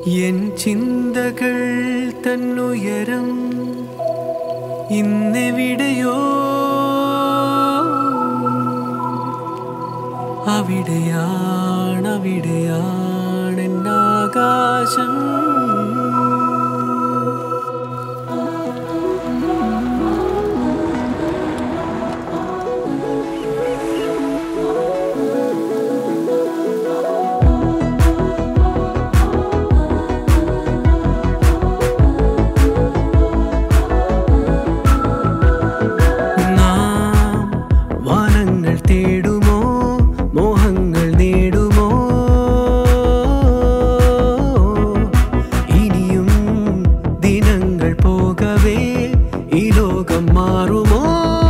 N ചിന്തകൾ തന്നുയരം ഇന്നെവിടെയോ അവിടെയാണ് അവിടെയാണ് എന്നാകാശം നാം വാനങ്ങൾ തേടുമോ മോഹങ്ങൾ നേടുമോ ഇനിയും ദിനങ്ങൾ പോകവേ ഈ ലോകം മാറുമോ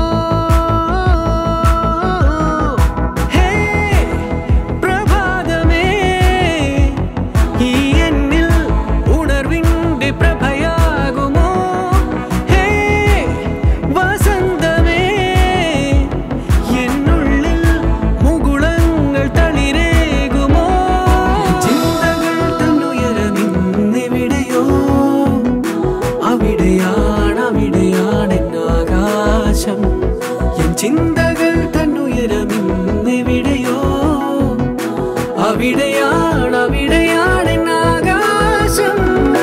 ഹേ പ്രഭാതമേ ഈ എന്നിൽ ഉണർവിന്റെ പ്രഭയാകുമോ ഹേ വസന്തമേ എന്നുള്ളിൽ മുകുളങ്ങൾ തളിരേകുമോ ചിന്തകൾ തന്നുയരമിന്നെവിടെയോ അവിടെയാണ് അവിടെയാണ് എന്നാകാശം എൻ ചിന്തകൾ തന്നുയരമിന്നെവിടെയോ അവിടെയാണ് അവിടെയാണ് എന്നാകാശം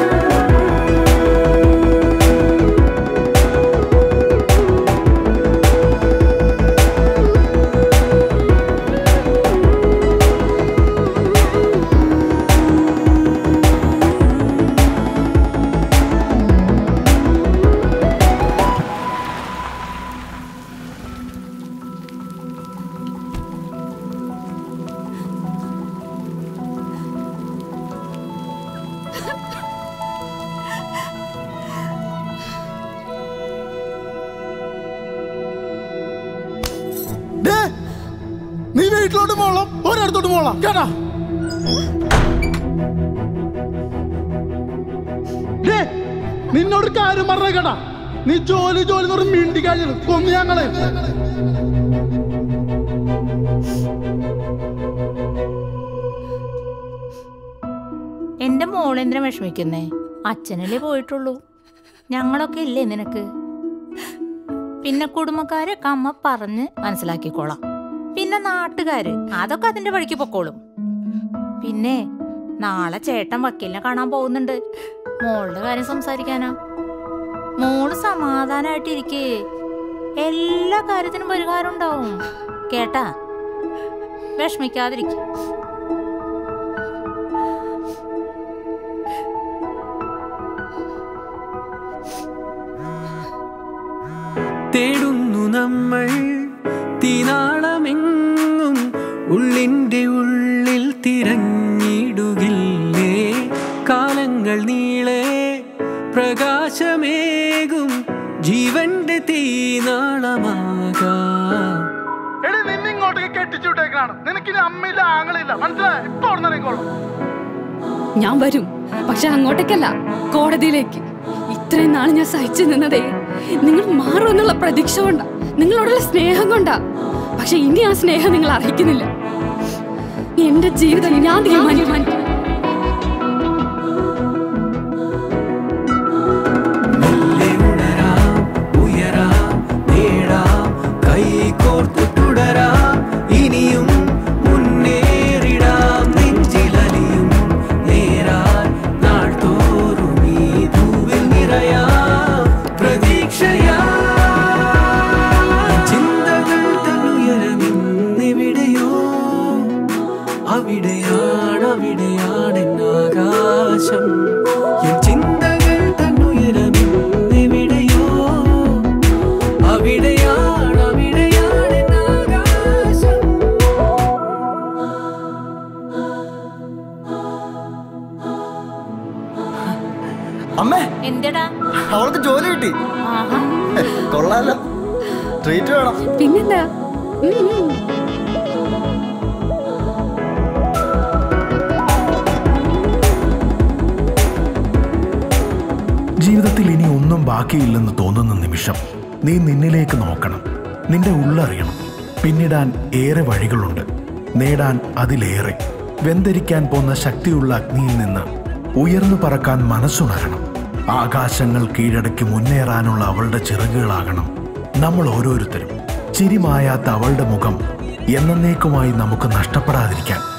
ദേ, നീ വീട്ടിലോട്ട് പോകണം ഒരിടത്തോട്ട് പോകണം കേട്ടാ ദേ, നിന്നോട് ഒരു കാര്യം പറഞ്ഞ കേട്ടാ നീ ജോലി ജോലി എന്ന് പറഞ്ഞ് മിണ്ടി കഴിഞ്ഞത് കൊന്നു ഞങ്ങളെ എന്റെ മോളെന്തിനാ വിഷമിക്കുന്നേ അച്ഛനല്ലേ പോയിട്ടുള്ളൂ ഞങ്ങളൊക്കെ ഇല്ലേ നിനക്ക് പിന്നെ കുടുംബക്കാരൊക്കെ അമ്മ പറഞ്ഞ് മനസ്സിലാക്കിക്കോളാം പിന്നെ നാട്ടുകാര് അതൊക്കെ അതിന്റെ വഴിക്ക് പൊക്കോളും പിന്നെ നാളെ ചേട്ടൻ വക്കീലിനെ കാണാൻ പോകുന്നുണ്ട് മോളുടെ കാര്യം സംസാരിക്കാനാ മോള് സമാധാനായിട്ടിരിക്കേ എല്ലാ കാര്യത്തിനും പരിഹാരം ഉണ്ടാവും കേട്ടാ വിഷമിക്കാതിരിക്കും തേടുന്നു നമ്മൾ തീനാളമെങ്ങും ഉള്ളിൻ്റെ ഉള്ളിൽ തിരഞ്ഞിടുകില്ലേ കാലങ്ങൾ നീളെ പ്രകാശമേകും ജീവന്റെ തീനാളമാകാം എടി നിന്നെ ഇങ്ങോട്ടേക്ക് കെട്ടിച്ചുവിട്ടേക്കാണ് നിനക്കിനി അമ്മയില്ല ആങ്ങളില്ല മനസ്സിലായി ഇപ്പൊ അവിടെ ഇറങ്ങിക്കോളാം ഞാൻ വരും പക്ഷെ അങ്ങോട്ടേക്കല്ല കോടതിയിലേക്ക് ഇത്രയും നാൾ ഞാൻ സഹിച്ചു നിന്നതേ നിങ്ങൾ മാറുമെന്നുള്ള പ്രതീക്ഷ കൊണ്ടാ നിങ്ങളോടുള്ള സ്നേഹം കൊണ്ടാ പക്ഷെ ഇനി ആ സ്നേഹം നിങ്ങൾ അർഹിക്കുന്നില്ല എന്റെ ജീവിതം ഞാൻ തീരുമാനിക്കും മെല്ലെ ഉണരാം ഉയരാം നേടാം കൈകോർത്തു തുടരാം ഇനിയും മുന്നേറിടാം നെഞ്ചിലലിയും നേരാൻ നാൾ തോറും ഈ ഭൂവിൽ നിറയാം പ്രതീക്ഷയാ ചിന്തകൾ തന്നുയരമിന്നെവിടെയോ അവിടെയാണ് അവിടെയാണ് എന്നാകാശം എൻ ചിന്തകൾ തന്നുയരമിന്നെവിടെയോ അവിടെയാണ് അവിടെയാണ് എന്നാകാശം അമ്മേ എന്തെടാ അവൾക്ക് ജോലി കിട്ടി ആഹാ കൊള്ളാലോ ട്രീറ്റ് വേണം പിന്നെന്താ ഉം, ഉം. ജീവിതത്തിൽ ഇനി ഒന്നും ബാക്കിയില്ലെന്ന് തോന്നുന്ന നിമിഷം നീ നിന്നിലേക്ക് നോക്കണം നിന്റെ ഉള്ളറിയണം പിന്നിടാൻ ഏറെ വഴികളുണ്ട് നേടാൻ അതിലേറെ വെന്തരിക്കാൻ പോന്ന ശക്തിയുള്ള അഗ്നിയിൽ നിന്ന് ഉയർന്നു പറക്കാൻ മനസ്സുണരണം ആകാശങ്ങൾ കീഴടക്കി മുന്നേറാനുള്ള അവളുടെ ചിറകുകളാകണം നമ്മൾ ഓരോരുത്തരും ചിരിമായാത്ത അവളുടെ മുഖം എന്നേക്കുമായി നമുക്ക് നഷ്ടപ്പെടാതിരിക്കാൻ